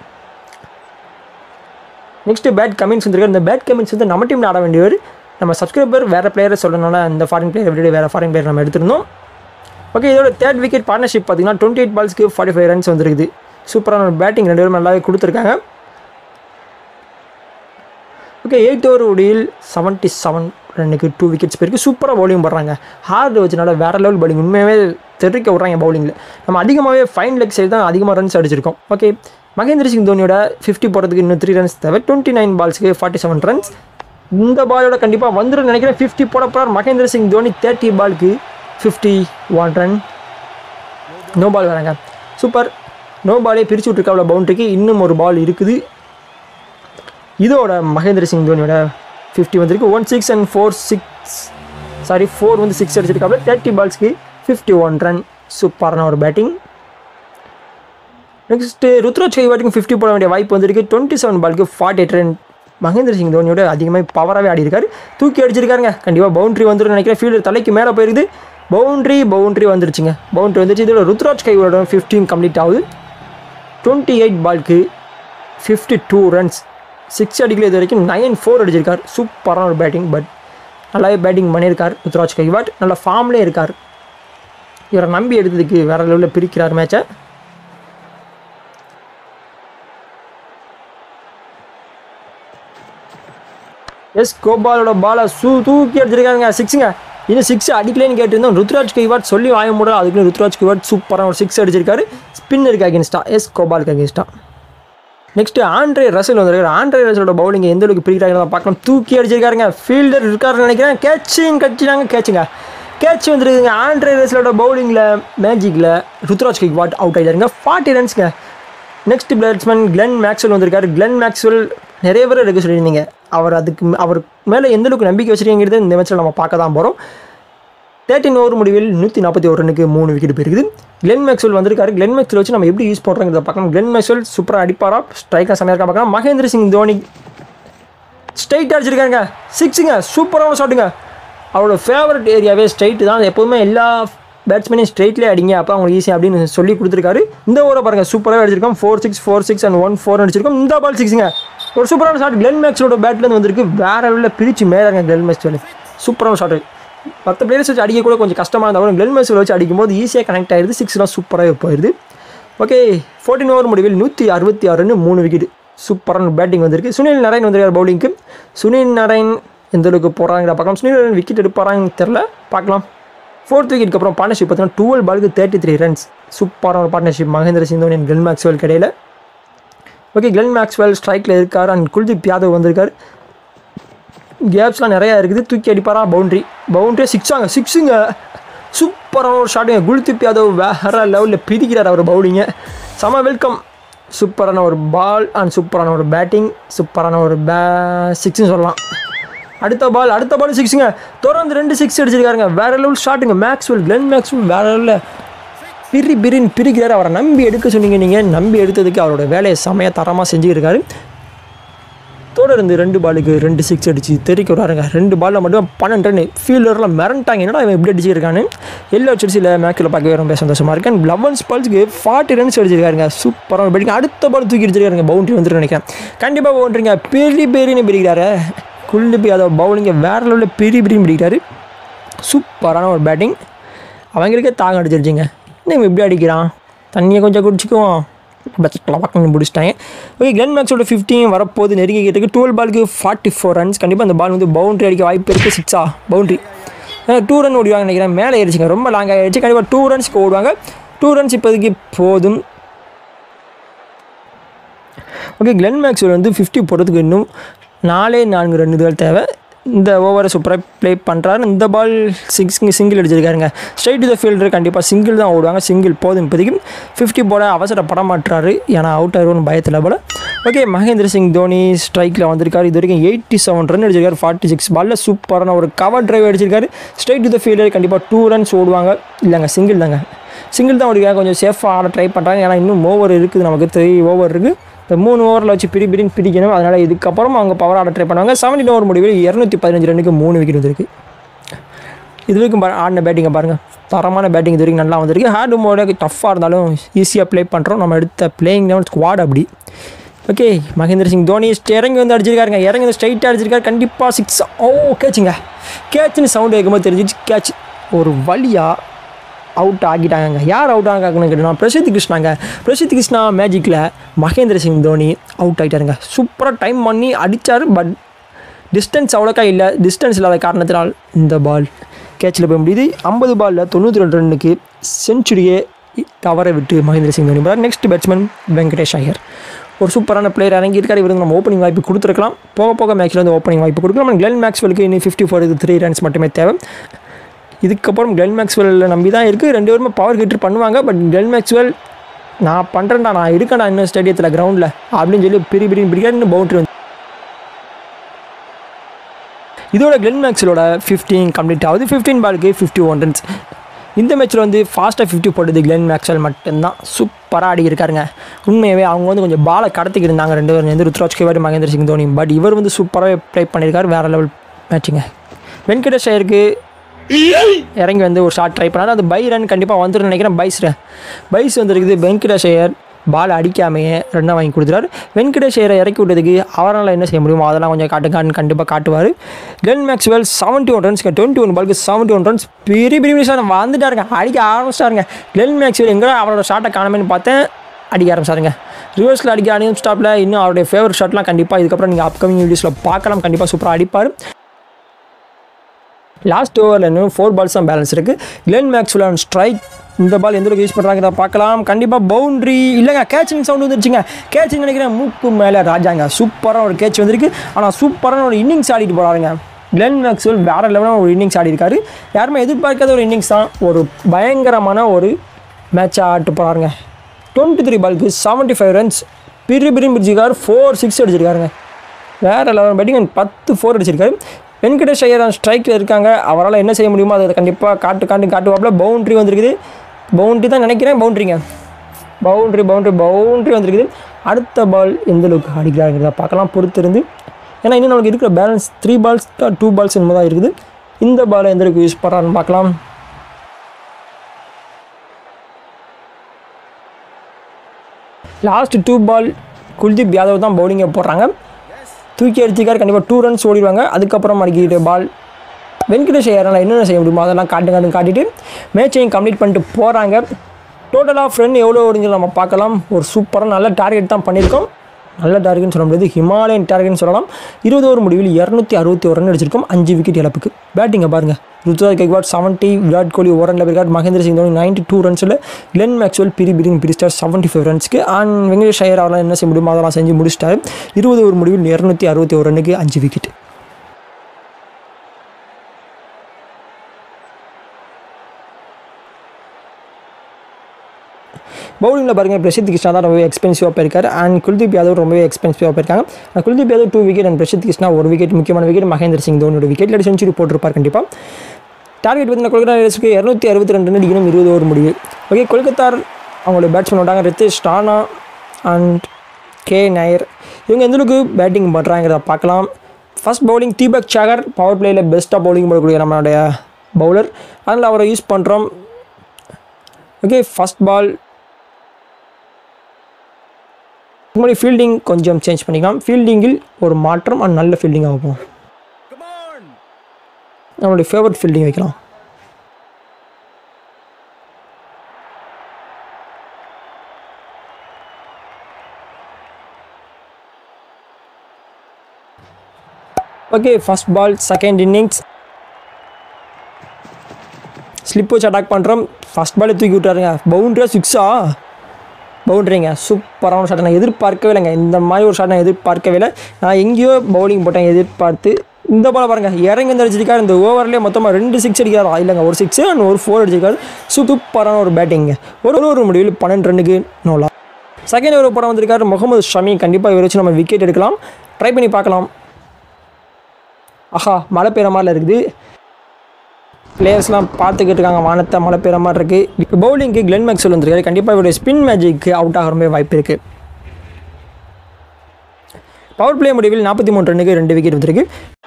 நெக்ஸ்ட்டு பேட் கமின்ஸ் வந்திருக்காரு இந்த பேட் கமின்ஸ் வந்து நம்ம டீமில் ஆட வேண்டியவர் நம்ம சப்ஸ்கிரைபர் வேறு பிளேயரை சொல்லணும்னால அந்த ஃபாரின் பிளேயர் விட வேறு ஃபாரின் பிளேயர் நம்ம எடுத்திருந்தோம் ஓகே இதோட தேர்ட் விக்கெட் பார்ட்னர்ஷிப் பார்த்தீங்கன்னா டுவெண்ட்டி எயிட் பால்ஸ்க்கு ஃபார்ட்டி ஃபைவ் ரன்ஸ் வந்துருக்குது சூப்பரான ஒரு பேட்டிங் ரெண்டு பேரும் நல்லாவே கொடுத்துருக்காங்க ஓகே எயிட் ஓவர் ஒடியில் செவன்ட்டி செவன் ரன்னுக்கு டூ விக்கெட்ஸ் போயிருக்கு சூப்பராக பவுலிங் போடுறாங்க ஹார்ட் வச்சனால வேறு லெவல் பவுலிங் உண்மையாகவே தெரிவிக்க விட்றாங்க பவுலிங்கில் நம்ம அதிகமாகவே ஃபைன் லெக் சைடு தான் அதிகமாக ரன்ஸ் அடிச்சிருக்கோம் ஓகே மகேந்திர சிங் தோனியோட ஃபிஃப்டி போகிறதுக்கு இன்னும் த்ரீ ரன்ஸ் தேவை டுவெண்ட்டி நைன் பால்ஸ்க்கு ஃபார்ட்டி செவன் ரன்ஸ் இந்த பாலோட கண்டிப்பாக வந்துடும் நினைக்கிறேன் ஃபிஃப்டி போட போகிறார் மகேந்திர சிங் தோனி தேர்ட்டி பாலுக்கு fifty one run no ball வராங்க சூப்பர் நோ பாலே பிரித்து விட்ருக்காவில் பவுண்டரிக்கு இன்னும் ஒரு பால் இருக்குது இதோட மகேந்திர சிங் தோனியோட ஃபிஃப்டி வந்திருக்கு one six and four six sorry four வந்து சிக்ஸ் அடிச்சிருக்காப்புல தேர்ட்டி பால்ஸ்க்கு ஃபிஃப்டி ஒன் ரன் சூப்பரான ஒரு பேட்டிங் நெக்ஸ்ட்டு ருத்ராஜ் கைவாட்டுக்கு ஃபிஃப்டி போட வேண்டிய வாய்ப்பு வந்திருக்கு டுவெண்ட்டி செவன் பாலுக்கு forty eight run Mahendra Singh தோனியோட அதிகமாக பவராகவே ஆடி இருக்காரு தூக்கி அடிச்சிருக்காருங்க கண்டிப்பாக பவுண்டரி வந்துடும் நினைக்கிறேன் ஃபீல்டர் தலைக்கு மேலே போயிருக்குது பவுண்டரி பவுண்டரி வந்துருச்சுங்க பவுண்டரி வந்துருச்சு இதோட ருத்ராஜ் கைவோட ஃபிஃப்டீன் கம்ப்ளீட் ஆகுது டுவெண்ட்டி எயிட் பால்க்கு ஃபிஃப்டி டூ ரன்ஸ் சிக்ஸ் அடிக்கல இது வரைக்கும் நைன் ஃபோர் அடிச்சிருக்கார் சூப்பரான ஒரு பேட்டிங் பட் நல்லாவே பேட்டிங் பண்ணியிருக்கார் ருத்ராஜ் கைவாட் நல்ல ஃபார்ம்லேயே இருக்கார் இவரை நம்பி எடுத்ததுக்கு வேற லெவலில் பிரிக்கிறார் மேட்சை எஸ் கோபாலோட பாலை சூ தூக்கி அடிச்சிருக்காங்க சிக்ஸுங்க இன்னும் சிக்ஸ் அடிக்கலன்னு கேட்டிருந்தோம் ருத்ராஜ் கைவாட் சொல்லி வாய முடியல அதுக்குன்னு ருத்ராஜ் கைவாட் சூப்பரான ஒரு சிக்ஸ் அடிச்சிருக்காரு ஸ்பின்னருக்கு அகேன்ஸ்டா எஸ் கோபாலுக்கு அகேன்ஸ்டா நெக்ஸ்ட் ஆண்ட்ரே ரசல் வந்திருக்காரு ஆண்ட்ரே ரசலோட பவுலிங் எந்த அளவுக்கு பிரிக்கிறாங்க பார்க்கலாம் தூக்கி அடிச்சிருக்காருங்க ஃபீல்டர் இருக்காருன்னு நினைக்கிறேன் கேட்சிங் கட்சினாங்க கேட்சுங்க கேட்ச் வந்துருக்குங்க ஆண்ட்ரே ரசலோட பவுலிங்கில் மேஜிக்கில் ருத்ராஜ் கைவாட் அவுட் ஆகிட்டாருங்க ஃபார்ட்டி ரன்ஸ்ங்க நெக்ஸ்ட் பேட்ஸ்மேன் கிளென் மேக்ஸ்வெல் வந்திருக்காரு கிளென் மேக்ஸ்வெல் நிறைய பேர் எடுக்க சொல்லியிருந்தீங்க அவர் அதுக்கு அவர் மேலே எந்த அளவுக்கு நம்பிக்கை வச்சிருக்கீங்கிறது இந்த மேட்ச்சில் நம்ம பார்க்க தான் போகிறோம் தேர்ட்டின் ஓவர் முடிவில் நூற்றி நாற்பத்தி ஒரு ரனுக்கு மூணு விக்கெட் போயிருக்குது கிளென் மேக்ஸ்வெல் வந்திருக்காரு கிளென் மேக்ஸ்வெல் வச்சு நம்ம எப்படி யூஸ் பண்ணுறோங்கிறத பார்க்கலாம் கிளென் மேக்ஸ்வெல் சூப்பராக அடிப்பாரா ஸ்ட்ரைக்காக செம்மையாக இருக்கா பார்க்கலாம் மகேந்திர சிங் தோனி ஸ்ட்ரைட் அடிச்சிருக்காங்க சிக்ஸுங்க சூப்பரான ஷாட்டுங்க அவரோட ஃபேவரட் ஏரியாவே ஸ்ட்ரைட்டு தான் எப்போதுமே எல்லா பேட்ஸ்மேனையும் ஸ்ட்ரைட்லேயே அடிங்க அப்போ அவங்களுக்கு ஈஸி அப்படின்னு சொல்லி கொடுத்துருக்காரு இந்த ஓவரை பாருங்கள் சூப்பராக அடிச்சிருக்கோம் four six four six and one four அடிச்சிருக்கோம் இந்த பால் சிக்ஸுங்க ஒரு சூப்பரான ஷாட் கிளென் மேக்ஸோட பேட்லேருந்து வந்திருக்கு வேற லெவலில் பிரித்து மேலாங்க கிளென் மேக்ஸ்வெல் சூப்பரான ஷாட் மற்ற பிளேயர்ஸ் வச்சு அடிக்க கூட கொஞ்சம் கஷ்டமாக இருந்தாலும் கிளென் மேக்ஸ்வெல் வச்சு அடிக்கும்போது ஈஸியாக கனெக்ட் ஆயிடுது சிக்ஸ்லாம் சூப்பராக போயிடுது ஓகே ஃபோர்டீன் ஓவர் முடிவில் நூற்றி அறுபத்தி ஆறுன்னு மூணு விக்கெட் சூப்பரான பேட்டிங் வந்திருக்கு சுனில் நரேன் வந்திருக்கார் பவுலிங்க்கு சுனில் நரேன் எந்த அளவுக்கு போகிறாங்கிற பார்க்கலாம் சுனில் நரேன் விக்கெட் எடுப்பாராங்கன்னு தெரில பார்க்கலாம் ஃபோர்த் விக்கெட்டுக்கு அப்புறம் பார்ட்னர்ஷிப் பார்த்தீங்கன்னா டுவெல் பாலுக்கு தேர்ட்டி த்ரீ ரன்ஸ் சூப்பரான ஒரு partnership Mahendra Singh Dhoni Glenn Maxwell கிடையில ஓகே கிளென் மேக்ஸ்வெல் ஸ்ட்ரைக்கில் இருக்கார் அண்ட் குல்தீப் யாதவ் வந்திருக்கார் கேப்ஸ்லாம் நிறையா இருக்குது தூக்கி அடிப்பாரா பவுண்ட்ரி பவுண்ட்ரி சிக்ஸாங்க சிக்ஸுங்க சூப்பரான ஒரு ஷாட்டுங்க குல்திப் யாதவ் வேற லெவலில் பிரிக்கிறார் அவர் பவுலிங்கை செம வெல்கம் சூப்பரான ஒரு பால் அண்ட் சூப்பரான ஒரு பேட்டிங் சூப்பரான ஒரு பே சிக்ஸ்னு சொல்லலாம் அடுத்த பால் அடுத்த பால் சிக்ஸுங்க தொடர்ந்து ரெண்டு சிக்ஸ் அடிச்சிருக்காருங்க வேற லெவல் ஷாட்டுங்க மேக்ஸ்வெல் கிளென் மேக்ஸ்வெல் வேற லெவலில் பிரி பிரின்னு பிரிக்கிறார் அவரை நம்பி எடுக்க சொன்னீங்க நீங்கள் நம்பி எடுத்ததுக்கு அவரோட வேலையை செமையாக தரமாக செஞ்சுருக்காரு தொடர்ந்து ரெண்டு பாலுக்கு ரெண்டு சிக்ஸ் அடிச்சு தெறிக்க விடாருங்க ரெண்டு பாலில் மட்டும் பன்னெண்டு ரன் ஃபீல்டரில் மிரண்டாங்க என்னடா இவன் இப்படி அடிச்சிருக்கான்னு எல்லோ ஜெர்சியில் மேட்சில் பார்க்கவே ரொம்ப சந்தோஷமாக இருக்கு அண்ட் லெவன்ஸ் பால்ஸ்க்கு ஃபார்ட்டி ரன்ஸ் அடிச்சிருக்காருங்க சூப்பராக பேட்டிங் அடுத்த பால் தூக்கி அடிச்சிருக்காருங்க பவுண்டரி வந்துட்டு நினைக்கிறேன் கண்டிப்பாக பவுண்டரிங்க பெரிய பெரியன்னு பிடிக்கிறாரு குல்லுபி அதை பவுலிங்கை வேற லெவலில் பெரிய பெரிய பிடிக்கிறாரு சூப்பரான ஒரு பேட்டிங் அவங்களுக்கே தாகம் அடிச்சிருச்சுங்க என்ன இவன் இப்படி அடிக்கிறான் தண்ணியை கொஞ்சம் குடிச்சிக்குவோம் பக்கம் பிடிச்சிட்டாங்க ஓகே கிளென் மேக்ஸோட ஃபிஃப்டின் வரப்போது நெருங்கிக்கிட்டு டுவெல் பாலுக்கு ஃபார்ட்டி ஃபோர் ரன்ஸ் கண்டிப்பாக அந்த பால் வந்து பவுண்டரி அடிக்க வாய்ப்பு இருக்குது சிக்ஸா பவுண்டரி ஏன்னா டூ ரன் ஓடுவாங்க நினைக்கிறேன் மேலே ஏறிச்சுங்க ரொம்ப லாங் ஆகிடுச்சு கண்டிப்பாக டூ ரன்ஸ்க்கு ஓடுவாங்க டூ ரன்ஸ் இப்போதைக்கு போதும் ஓகே கிளென் மேக்ஸ்வெல் வந்து ஃபிஃப்டி போடுறதுக்கு இன்னும் நாலே நான்கு ரன்னுகள் தேவை இந்த ஓவரை சூப்பராக ப்ளே பண்ணுறாரு இந்த பால் சிக்ஸ் சிங்கிள் அடிச்சிருக்காருங்க ஸ்ட்ரைட் டு த ஃபீல்டர் கண்டிப்பாக சிங்கிள் தான் ஓடுவாங்க சிங்கிள் போதும் இப்போதைக்கு ஃபிஃப்டி போட அவசரப்பட மாட்டுறாரு ஏன்னா அவுட் ஆயிடுவோம்னு பயத்தில் போல் ஓகே மகேந்திர சிங் தோனி ஸ்ட்ரைக்கில் வந்திருக்காரு இது வரைக்கும் எயிட்டி செவன் ரன் அடிச்சிருக்காரு ஃபார்ட்டி சிக்ஸ் பாலில் சூப்பரான ஒரு கவர் டிரைவ் அடிச்சிருக்காரு ஸ்ட்ரைட் டு த ஃபீல்டர் கண்டிப்பாக டூ ரன்ஸ் ஓடுவாங்க இல்லைங்க சிங்கிள் தாங்க சிங்கிள் தான் ஓடிக்காங்க கொஞ்சம் சேஃபாக ஆட ட்ரை பண்ணுறாங்க ஏன்னா இன்னும் ஓவர் இருக்குது நமக்கு த்ரீ ஓவர் இருக்குது இந்த மூணு ஓவரில் வச்சு பிரி பிரின்னு பிடிக்கணும் அதனால் இதுக்கப்புறம் அவங்க பவர் ஆட ட்ரை பண்ணுவாங்க செவன்டீன் ஓவர் முடிவில் இரநூத்தி பதினஞ்சு ரன்னுக்கு மூணு விக்கெட் வந்திருக்கு இது வரைக்கும் பா- ஆடின பேட்டிங்கை பாருங்கள் தரமான பேட்டிங் இது வரைக்கும் நல்லா வந்திருக்கு ஹேண்ட் மோட டஃப்பாக இருந்தாலும் ஈஸியாக ப்ளே பண்ணுறோம் நம்ம எடுத்த பிளேயிங் லெவன் ஸ்குவாட் அப்படி ஓகே மகேந்திர சிங் தோனி இறங்கி வந்து அடிச்சிருக்காருங்க இறங்கி வந்து ஸ்ட்ரைட்டாக அடிச்சிருக்காரு கண்டிப்பாக சிக்ஸ் ஓ கேட்சுங்க கேட்சுன்னு சவுண்டு கேட்கும்போது தெரிஞ்சிச்சு கேட்ச் ஒரு வழியாக அவுட் ஆகிட்டாங்க யார் அவுட் ஆகாங்கன்னு கேட்டோம்னா பிரசித் கிருஷ்ணாங்க பிரசித் கிருஷ்ணா மேஜிக்கில் மகேந்திர சிங் தோனி அவுட் ஆகிட்டாருங்க சூப்பராக டைம் பண்ணி அடித்தார் பட் டிஸ்டன்ஸ் அவ்வளோக்கா இல்லை டிஸ்டன்ஸ் இல்லாத காரணத்தினால் இந்த பால் கேட்சில் போய் முடியுது ஐம்பது பாலில் தொண்ணூற்றி ரெண்டு ரன்னுக்கு செஞ்சுரியே தவற விட்டு மகேந்திர சிங் தோனி போகிறார் நெக்ஸ்ட் பேட்ஸ்மேன் வெங்கடேஷ் ஐயர் ஒரு சூப்பரான பிளேயர் இறங்கியிருக்காரு இவருக்கு நம்ம ஓப்பனிங் வாய்ப்பு கொடுத்துருக்கலாம் போக போக மேட்ச்சில் வந்து ஓப்பனிங் வாய்ப்பு கொடுக்கலாம் நம்ம கிளென் மேக்ஸ்வெலுக்கு இன்னும் ஃபிஃப்டி ஃபோருக்கு த்ரீ ரன்ஸ் மட்டுமே தேவை இதுக்கப்புறம் கிளென் மேக்ஸ்வெல்ல நம்பி தான் இருக்குது ரெண்டு பேருமே பவர் கிட்டர் பண்ணுவாங்க பட் கிளென் மேக்ஸ்வெல் நான் பண்ணுறேன்டா நான் இருக்கேன்டா இன்னும் ஸ்டேடியத்தில் கிரவுண்டில் அப்படின்னு சொல்லி பெரிய பெரிய பிடிக்காது இன்னும் பவுண்டரி வந்து இதோட கிளென் மேக்ஸ்வலோட ஃபிஃப்டீன் கம்ப்ளீட் ஆகுது ஃபிஃப்டீன் பாலுக்கு ஃபிஃப்டி ஒன் ரன்ஸ் இந்த மேட்ச்சில் வந்து ஃபாஸ்ட்டாக ஃபிஃப்டி போட்டது கிளென் மேக்ஸ்வெல் மட்டும்தான் சூப்பராக ஆடி இருக்காருங்க உண்மையாகவே அவங்க வந்து கொஞ்சம் பாலை கடத்திக்கிட்டு இருந்தாங்க ரெண்டு பேரும் வந்து ருத்ராஜ் கேவாடி மகேந்திர சிங் தோனி பட் இவர் வந்து சூப்பராகவே ப்ளே பண்ணியிருக்காரு வேறு லெவல் மேட்சுங்க வெங்கடேஷ் ஐயருக்கு இறங்கி வந்து ஒரு ஷாட் ட்ரை பண்ணாரு அது பை ரன் கண்டிப்பாக வந்துடும் நினைக்கிறேன் பைஸ் பைஸ் வந்திருக்குது வெங்கடேஷ் ஐயர் பால் அடிக்காமையே ரன்னை வாங்கி கொடுத்துறாரு வெங்கடேஷ் ஐயரை இறக்கி விட்டதுக்கு அவரால் என்ன செய்ய முடியுமோ அதெல்லாம் கொஞ்சம் காட்டுக்கான்னு கண்டிப்பாக காட்டுவார் Glenn Maxwell seventy one runs twenty one பாலுக்கு செவன்ட்டி ஒன் ரன்ஸ் பெரிய பெரிய ஷாட் வந்துட்டாருங்க அடிக்க ஆரம்பிச்சிட்டாருங்க கிளென் மேக்ஸ்வெல் எங்கே அவரோட ஷாட்டை காணமேன்னு பார்த்தேன் அடிக்க ஆரம்பிச்சாருங்க ரிவர்ஸில் அடிக்க அணியும் ஸ்டாப்பில் இன்னும் அவருடைய ஃபேவரட் ஷாட்லாம் கண்டிப்பாக இதுக்கப்புறம் நீங்கள் அப்கமிங் வீடியோஸில் பார்க்கலாம் கண்டிப்பாக சூப்பராக அடிப்பார் லாஸ்ட் ஓவரில் இன்னும் ஃபோர் பால்ஸ் தான் பேலன்ஸ் இருக்குது கிளென் மேக்ஸ்வெல் அண்ட் ஸ்ட்ரைக் இந்த பால் எந்த அளவுக்கு யூஸ் பண்ணுறாங்க பார்க்கலாம் கண்டிப்பாக பவுண்ட்ரி இல்லைங்க கேட்சிங் சவுண்ட் வந்துருச்சுங்க கேட்சிங் நினைக்கிறேன் மூக்கு மேலே ராஜாங்க சூப்பரான ஒரு கேட்ச் வந்திருக்கு ஆனால் சூப்பரான ஒரு இன்னிங்ஸ் ஆடிட்டு போகிறாருங்க கிளென் மேக்ஸ்வெல் வேறு லெவலான ஒரு இன்னிங்ஸ் ஆடி இருக்காரு யாருமே எதிர்பார்க்காத ஒரு இன்னிங்ஸ் தான் ஒரு பயங்கரமான ஒரு மேட்சாக ஆட்டு போகிறாருங்க டுவெண்ட்டி த்ரீ பாலுக்கு செவன்ட்டி ஃபைவ் ரன்ஸ் பிரி பிரி பிடிச்சிருக்காரு ஃபோர் சிக்ஸ் அடிச்சிருக்காருங்க வேறு லெவல் பேட்டிங் பத்து ஃபோர் அடிச்சிருக்காரு வெங்கடேஷ் ஐயர் ஸ்ட்ரைக்கில் இருக்காங்க அவரால் என்ன செய்ய முடியுமோ அதை கண்டிப்பாக காட்டு காட்டு காட்டுவாப்பில் பவுண்ட்ரி வந்திருக்குது பவுண்ட்ரி தான் நினைக்கிறேன் பவுண்ட்ரிங்க பவுண்ட்ரி பவுண்ட்ரி பவுண்ட்ரி வந்திருக்குது அடுத்த பால் எந்த அளவுக்கு அடிக்கிறாங்கிறத பார்க்கலாம் பொறுத்திருந்து ஏன்னா இன்னும் நமக்கு இருக்கிற balance three balls two balls என்னமோ தான் இருக்குது இந்த பாலை எந்த அளவுக்கு யூஸ் பண்ணுறான்னு பார்க்கலாம் last two ball Kuldeep Yadav தான் பவுலிங்கை போடுறாங்க தூக்கி அடிச்சிருக்காரு கண்டிப்பாக டூ ரன்ஸ் ஓடிடுவாங்க அதுக்கப்புறம் அடிக்கிட்டு பால் வெங்கடேஷ் ஐயரால் என்னென்ன செய்ய முடியுமோ அதெல்லாம் காட்டு காட்டு காட்டிட்டு மேட்சையும் கம்ப்ளீட் பண்ணிட்டு போகிறாங்க டோட்டலாக ஃப்ரெண்ட் எவ்வளோ ஓடுங்க நம்ம பார்க்கலாம் ஒரு சூப்பராக நல்ல டார்கெட் தான் பண்ணியிருக்கோம் நல்ல டார்கெட்னு சொல்ல முடியாது ஹிமாலயன் டார்கெட்னு சொல்லலாம் இருபது ஓவர் முடிவில் இரநூத்தி அறுபத்தி ஒரு ரன் அடிச்சிருக்கோம் அஞ்சு விக்கெட் இழப்புக்கு பேட்டிங்கை பாருங்க Ruturaj Gaikwad seventy Virat Kohli over run Virat Mahendra Singh Dhoni ninety two ரன்ஸில் கிளென் மேக்ஸ்வெல் பிரி பிரிங் பிரிஸ்டார் செவன்ட்டி ஃபைவ் ரன்ஸ்க்கு அண்ட் வெங்கடேஷ் ஐயர் அவரால் என்ன செய்ய முடியுமோ அதெல்லாம் செஞ்சு முடிச்சிட்டாரு இருபது ஓவர் முடிவில் இரநூத்தி அறுபத்தி ஒரு ரன்னுக்கு அஞ்சு விக்கெட் பவுலிங்கில் பாருங்கள் பிரசித் கிருஷ்ணா தான் ரொம்பவே எக்ஸ்பென்சிவாக போயிருக்காரு அண்ட் குல்தீப் யாதவ் ரொம்பவே எக்ஸ்பென்சிவாக போயிருக்காங்க And Kuldeep Yadav two wicket and Prasidh Krishna ஒரு விக்கெட் முக்கியமான விக்கெட் மகேந்திர சிங் தோனியோட விக்கெட் இல்லாட்டி செஞ்சுரி போட்டிருப்பார் கண்டிப்பாக டார்கெட் வந்து கொல்கத்தா ரைடர்ஸ்க்கு இரநூத்தி அறுபத்தி ரெண்டு ரன் அடிக்கணும் இருபது ஓவர் முடிவு ஓகே கொல்கத்தா அவங்களோட பேட்ஸ்மேன் விட்டாங்க ரித்திஷ் ராணா அண்ட் கே நாயர் இவங்க எந்த அளவுக்கு பேட்டிங் பண்ணுறாங்கிறத பார்க்கலாம் first bowling Deepak Chahar power பிளேயில் பெஸ்ட்டாக பவுலிங் போடக்கூடிய நம்மளுடைய பவுலர் அதனால் அவரை யூஸ் பண்ணுறோம் ஓகே ஃபர்ஸ்ட் பால் முன்னாடி ஃபீல்டிங் கொஞ்சம் சேஞ்ச் பண்ணிக்கலாம் ஃபீல்டிங்கில் ஒரு மாற்றம் அண்ட் நல்ல ஃபீல்டிங்காக வைப்போம் நம்மளுடைய ஃபேவரட் ஃபீல்டிங் வைக்கலாம் okay first ball second innings slip வச்சு அட்டாக் பண்ணுறோம் ஃபர்ஸ்ட் பாலே தூக்கி விட்டாருங்க பவுண்ட்ரியா சிக்ஸா பவுண்ட்ரிங்க சூப்பரான ஷாட் நான் எதிர்பார்க்கவே இல்லைங்க இந்த மாதிரி ஒரு ஷாட் நான் எதிர்பார்க்கவே இல்லை நான் எங்கேயோ பவுலிங் போட்டேன் எதிர்பார்த்து இந்த பால் பாருங்கள் இறங்கி வந்து அடிச்சிருக்காரு இந்த ஓவர்லேயே மொத்தமாக ரெண்டு சிக்ஸ் அடிக்காரா இல்லைங்க ஒரு சிக்ஸ் அண்ட் ஒரு ஃபோர் அடிச்சிருக்காரு சூப்பரான ஒரு பேட்டிங்க ஒரு ஒரு முடிவில் பன்னெண்டு ரன்னுக்கு நோலா செகண்ட் ஓவர் படம் வந்திருக்காரு முகமது ஷமி கண்டிப்பாக இவரை வச்சு நம்ம விக்கெட் எடுக்கலாம் ட்ரை பண்ணி பார்க்கலாம் ஆஹா மழை பெய்கிற மாதிரில இருக்குது பிளேயர்ஸ்லாம் பார்த்துக்கிட்டு இருக்காங்க வானத்தை மழை பெய்கிற மாதிரி இருக்குது இப்போ பவுலிங்க்கு கிளென் மேக்ஸ்வெல் வந்திருக்காரு கண்டிப்பாக இவருடைய ஸ்பின் மேஜிக்கு அவுட் ஆகிற மாதிரி வாய்ப்பு இருக்குது பவர் பிளே முடிவில் நாற்பத்தி மூணு ரன்னுக்கு ரெண்டு விக்கெட் வந்திருக்கு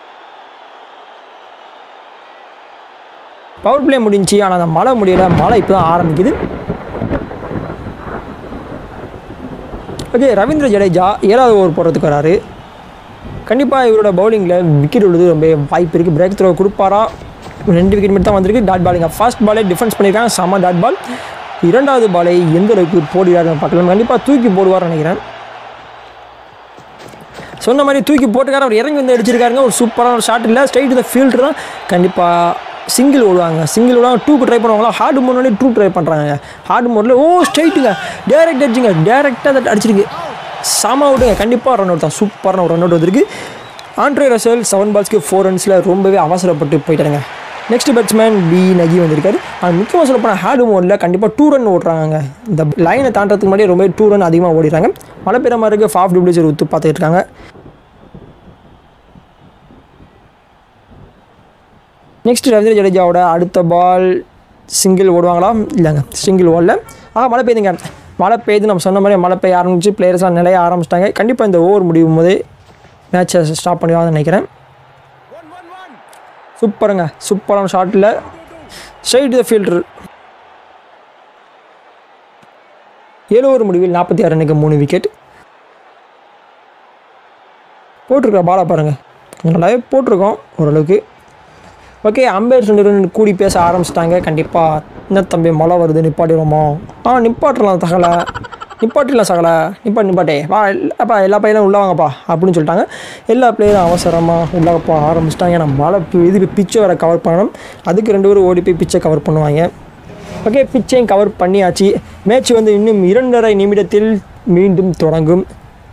பவர் பிளே முடிஞ்சு ஆனால் அந்த மழை முடியல மழை இப்போ தான் ஆரம்பிக்குது ஓகே ரவீந்திர ஜடேஜா ஏழாவது ஓவர் போடுறதுக்கு வராரு கண்டிப்பாக இவரோட பவுலிங்கில் விக்கெட் விழுது ரொம்ப வாய்ப்பு இருக்குது பிரேக் த்ரோ கொடுப்பாரா ரெண்டு விக்கெட் மட்டும் தான் வந்திருக்கு டாட் பாலிங்க ஃபர்ஸ்ட் பாலே டிஃபென்ஸ் பண்ணியிருக்காங்க செம்ம டாட் பால் இரண்டாவது பாலை எந்த அளவுக்கு போடுகிறாருன்னு பார்க்கலாம் கண்டிப்பாக தூக்கி போடுவார்னு நினைக்கிறேன் சொன்ன மாதிரி தூக்கி போட்டுக்கார அவர் இறங்கி வந்து அடிச்சிருக்காருங்க ஒரு சூப்பரான ஒரு ஷாட் இல்லை ஸ்ட்ரைட் த ஃபீல்டு தான் கண்டிப்பாக சிங்கிள் ஓடுவாங்க சிங்கிள் ஓடுவாங்க டூக்கு ட்ரை பண்ணுவாங்களா ஹார்டு மோட்லேயே டூ ட்ரை பண்ணுறாங்க ஹார்டு மோடில் ஓ ஸ்ட்ரைட்டுங்க டேரக்ட் அடிச்சுங்க டேரெக்டாக அதை அடிச்சிருக்கு செம அவுட்டுங்க கண்டிப்பாக ரன் அவுட் தான் சூப்பரான ஒரு ரன் அவுட் வந்திருக்கு ஆண்ட்ரே ரசல் செவன் பால்ஸ்க்கு ஃபோர் ரன்ஸில் ரொம்பவே அவசரப்பட்டு போயிட்டாருங்க நெக்ஸ்ட் பேட்ஸ்மேன் பி நகி வந்திருக்காரு ஆனால் முக்கியமாக சொல்ல போனால் ஹேடு மோடில் கண்டிப்பாக டூ ரன் ஓடுறாங்க இந்த லைனை தாண்டறதுக்கு முன்னாடி ரொம்ப டூ ரன் அதிகமாக ஓடிறாங்க மழை பெய்கிற மாதிரி இருக்குது ஃபாஃப் டூப்ளிசர் ஊற்று பார்த்துட்டு இருக்காங்க நெக்ஸ்ட் ரவீந்திர ஜடேஜாவோட அடுத்த பால் சிங்கிள் ஓடுவாங்களா இல்லைங்க சிங்கிள் ஓடல ஆ மழை பெய்யுதுங்க மழை பெய்யுது நம்ம சொன்ன மாதிரி மழை பெய்ய ஆரம்பிச்சு பிளேயர்ஸ்லாம் நிலைய ஆரம்பிச்சிட்டாங்க கண்டிப்பாக இந்த ஓவர் முடியும் போதே மேட்சை ஸ்டாப் பண்ணிடுவாங்கன்னு நினைக்கிறேன் சூப்பருங்க சூப்பரான ஷாட்டில் ஸ்ட்ரைட் த ஃபீல்டர் ஏழு ஓவர் முடிவில் நாற்பத்தி ஆறு ரன்னுக்கு மூணு விக்கெட் போட்டிருக்கிற பாலை பாருங்கள் கொஞ்சம் நல்லாவே போட்டிருக்கோம் ஓரளவுக்கு ஓகே அம்பேர் ரெண்டு ரெண்டு கூடி பேச ஆரம்பிச்சிட்டாங்க கண்டிப்பாக என்ன தம்பி மழை வருது நிப்பாட்டிடுவோமா ஆ நிப்பாட்டலாம் தகலை நிப்பாட்டிடலாம் சகலை நிப்பாட்டு நிப்பாட்டே வா அப்பா எல்லா பையனும் உள்ள வாங்கப்பா அப்படின்னு சொல்லிட்டாங்க எல்லா பிளேயரும் அவசரமாக உள்ள போ ஆரம்பிச்சிட்டாங்க ஏன்னா மழை பி- இது பிச்சை வேறு கவர் பண்ணணும் அதுக்கு ரெண்டு பேரும் ஓடி போய் பிச்சை கவர் பண்ணுவாங்க ஓகே பிச்சையும் கவர் பண்ணியாச்சு மேட்ச் வந்து இன்னும் இரண்டரை நிமிடத்தில் மீண்டும் தொடங்கும்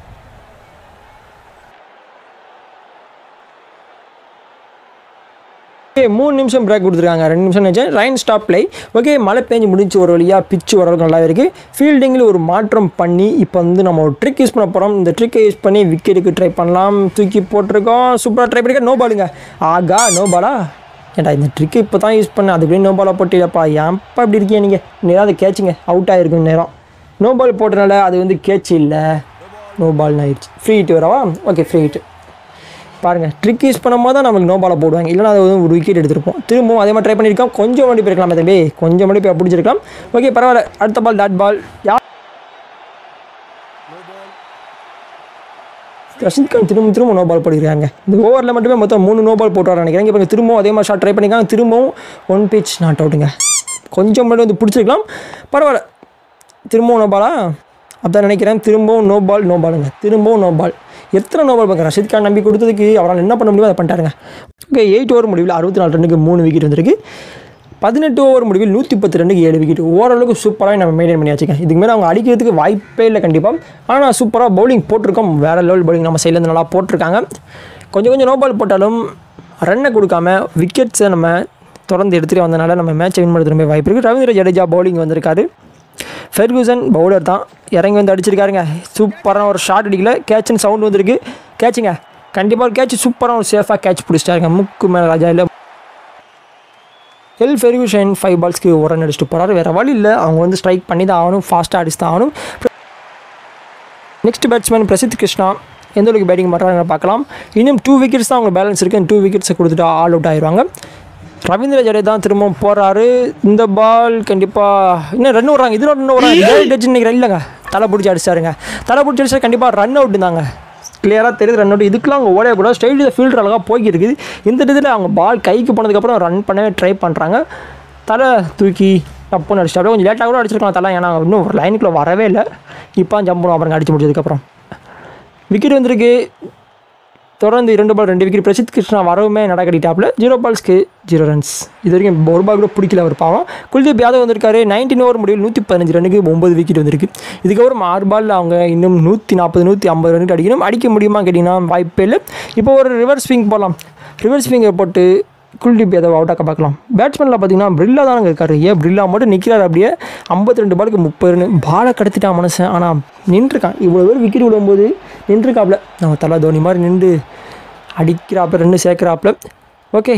ஓகே மூணு நிமிஷம் பிரேக் கொடுத்துருக்காங்க ரெண்டு நிமிஷம் நினச்சேன் ரைன் ஸ்டாப் ப்ளே ஓகே மழை பெஞ்சு முடிஞ்சு ஒரு வழியாக பிச்சு ஓரளவுக்கு நல்லாவே இருக்குது ஃபீல்டிங்கில் ஒரு மாற்றம் பண்ணி இப்போ வந்து நம்ம ஒரு ட்ரிக் யூஸ் பண்ண போகிறோம் இந்த ட்ரிக்கை யூஸ் பண்ணி விக்கெட்டுக்கு ட்ரை பண்ணலாம் தூக்கி போட்டிருக்கோம் சூப்பராக ட்ரை பண்ணிக்க நோ பாலுங்க ஆகா நோ பாலா ஏன்டா இந்த ட்ரிக்கு இப்போ தான் யூஸ் பண்ணேன் அதுக்குள்ளே நோ பாலாக போட்டிடப்பா ஏன்ப்பா இப்படி இருக்கீங்க நீங்கள் நேரம் அதை கேட்சிங்க அவுட் ஆகிருக்கும் நேரம் நோ பால் போட்டனால அது வந்து கேட்ச் இல்லை நோ பால்னு ஆயிடுச்சு ஃப்ரீ ஹிட் வரவா ஓகே ஃப்ரீ ஹிட் பாருங்கள் ட்ரிக் யூஸ் பண்ணும்போது தான் நமக்கு நோ பாலை போடுவாங்க இல்லைனா அது வந்து ஒரு விக்கெட் எடுத்திருப்போம் திரும்பவும் அதே மாதிரி ட்ரை பண்ணியிருக்கோம் கொஞ்சம் மணி போயிருக்கலாம் தம்பி கொஞ்சம் மணி போய் பிடிச்சிருக்கலாம் ஓகே பரவாயில்ல அடுத்த பால் டாட் பால் யார் ரஷித் கான் திரும்ப திரும்ப நோ பால் போட்டிருக்காங்க இந்த ஓவரில் மட்டுமே மொத்தம் மூணு நோ பால் போட்டு நினைக்கிறேன் இப்போ திரும்பவும் அதே மாதிரி ஷாட் ட்ரை பண்ணிக்காங்க திரும்பவும் ஒன் பிச் நாட் அவுட்டுங்க கொஞ்சம் மட்டும் வந்து பிடிச்சிருக்கலாம் பரவாயில்ல திரும்பவும் நோ பாலா அதான் நினைக்கிறேன் திரும்பவும் நோ பால் நோ பாலுங்க திரும்பவும் நோ பால் எத்தனை நோ பால் பார்க்குறேன் ரஷித் கான் நம்பி கொடுத்ததுக்கு அவரால் என்ன பண்ண முடியுமோ அதை பண்ணிட்டாருங்க ஓகே எயிட் ஓவர் முடிவில் அறுபத்தி நாலு ரன்னுக்கு மூணு விக்கெட் வந்திருக்கு பதினெட்டு ஓவர் முடிவில் நூற்றி பத்து ரன்னுக்கு ஏழு விக்கெட் ஓரளவுக்கு சூப்பராக நம்ம மெயின்டைன் பண்ணியாச்சுங்க இதுக்கு மேலே அவங்க அடிக்கிறதுக்கு வாய்ப்பே இல்லை கண்டிப்பாக ஆனால் சூப்பராக பவுலிங் போட்டிருக்கோம் வேறு லெவல் பவுலிங் நம்ம சைட்லேருந்து நல்லா போட்டிருக்காங்க கொஞ்சம் கொஞ்சம் நோ பால் போட்டாலும் ரன்னை கொடுக்காம விக்கெட்ஸை நம்ம தொடர்ந்து எடுத்துகிட்டு வந்தனால நம்ம மேட்சை வின் பண்ணுறது ரொம்ப வாய்ப்பு இருக்குது ரவீந்திர ஜடேஜா பவுலிங் வந்திருக்காரு ஃபெர்கூசன் பவுலர் தான் இறங்கி வந்து அடிச்சிருக்காருங்க சூப்பரான ஒரு ஷாட் அடிக்கல கேட்ச்னு சவுண்ட் வந்திருக்கு கேட்சுங்க கண்டிப்பாக ஒரு கேட்ச் சூப்பராக ஒரு சேஃபாக கேட்ச் பிடிச்சிட்டாருங்க முக்கு மேலே ராஜா இல்லை எல் ஃபெர்கூஷன் ஃபைவ் பால்ஸ்க்கு ஒரு ரன் அடிச்சுட்டு போகிறாரு வேறு வழி இல்லை அவங்க வந்து ஸ்ட்ரைக் பண்ணி தான் ஆகணும் ஃபாஸ்ட்டாக அடிச்சு தான் ஆகணும் நெக்ஸ்ட் பேட்ஸ்மேன் பிரசித் கிருஷ்ணா எந்த அளவுக்கு பேட்டிங் பண்ணுறாங்க பார்க்கலாம் இன்னும் டூ விக்கெட்ஸ் தான் அவங்க பேலன்ஸ் இருக்குது டூ விக்கெட்ஸை கொடுத்துட்டு ஆல் அவுட் ஆயிடுவாங்க ரவீந்திர ஜடேஜா திரும்பவும் போகிறாரு இந்த பால் கண்டிப்பாக இன்னும் ரன் விட்றாங்க இதில் ரன் விட்றாங்க டச் நினைக்கிறேன் இல்லைங்க தலை பிடிச்சி அடிச்சாருங்க தலை பிடிச்சி அடிச்சா கண்டிப்பாக ரன் அவுட் தாங்க கிளியராக தெரியுது ரன் அவுட் இதுக்கெலாம் அவங்க ஓடவே கூட ஸ்டைலில் ஃபீல்டர் அழகாக போய்க்கு இருக்குது இந்த இதில் அவங்க பால் கைக்கு போனதுக்கப்புறம் ரன் பண்ணவே ட்ரை பண்ணுறாங்க தலை தூக்கி டப்புன்னு அடிச்சிட்டு அப்படியே கொஞ்சம் லேட்டாக கூட அடிச்சிருக்கலாம் தலை ஏன்னா இன்னும் ஒரு லைனுக்குள்ளே வரவே இல்லை இப்போ ஜம்ப் பண்ணுவோம் அப்புறம் அடிச்சு முடிச்சதுக்கப்புறம் விக்கெட் வந்திருக்கு தொடர்ந்து இரண்டு பால் ரெண்டு விக்கெட் பிரசித் கிருஷ்ணா வரவுமே நடக்கடிட்டாப்புல ஜீரோ பால்ஸ்க்கு ஜீரோ ரன்ஸ் இது வரைக்கும் ஒரு பால் கூட பிடிக்கல அவர் பாவம் குல்தீப் யாதவ் வந்திருக்காரு நைன்டீன் ஓவர் முடிவில் நூற்றி பதினஞ்சு ரன்னுக்கு ஒம்பது விக்கெட் வந்திருக்கு இதுக்கப்புறம் ஆறு பாலில் அவங்க இன்னும் நூற்றி நாற்பது நூற்றி ஐம்பது ரன்னுக்கு அடிக்கணும் அடிக்க முடியுமா கேட்டிங்கன்னா வாய்ப்பே இல்லை இப்போ ஒரு ரிவர்ஸ் ஸ்விங் போகலாம் ரிவர்ஸ் ஸ்விங்கை போட்டு குல்தீப் யாதவ் அவுட் ஆக்க பார்க்கலாம் பேட்ஸ்மேனில் பார்த்தீங்கன்னா பிரில்லா தானங்க இருக்காரு ஏன் பிரில்லா மட்டும் நிற்கிறார் அப்படியே ஐம்பத்தி ரெண்டு பாலுக்கு முப்பது ரன் பாலை கடத்திட்டான் மனுஷன் ஆனால் நின்றுருக்கான் இவ்வளோ பேர் விக்கெட் விடும்போது நின்றுருக்காப்புல நம்ம தலா தோனி மாதிரி நின்று அடிக்கிறாப்புல ரெண்டு சேர்க்குறாப்புல ஓகே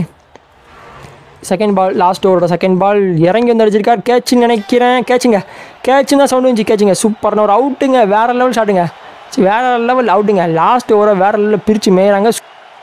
செகண்ட் பால் லாஸ்ட் ஓவரோட செகண்ட் பால் இறங்கி வந்து அடிச்சிருக்கார் கேட்சுன்னு நினைக்கிறேன் கேட்சுங்க கேட்சுன்னு தான் சவுண்ட் வந்துச்சு கேட்சுங்க சூப்பரான ஒரு அவுட்டுங்க வேறு லெவல் ஷாட்டுங்க வேறு லெவல் அவுட்டுங்க லாஸ்ட் ஓவரை வேறு லெவலில் பிரித்து மேயிறாங்க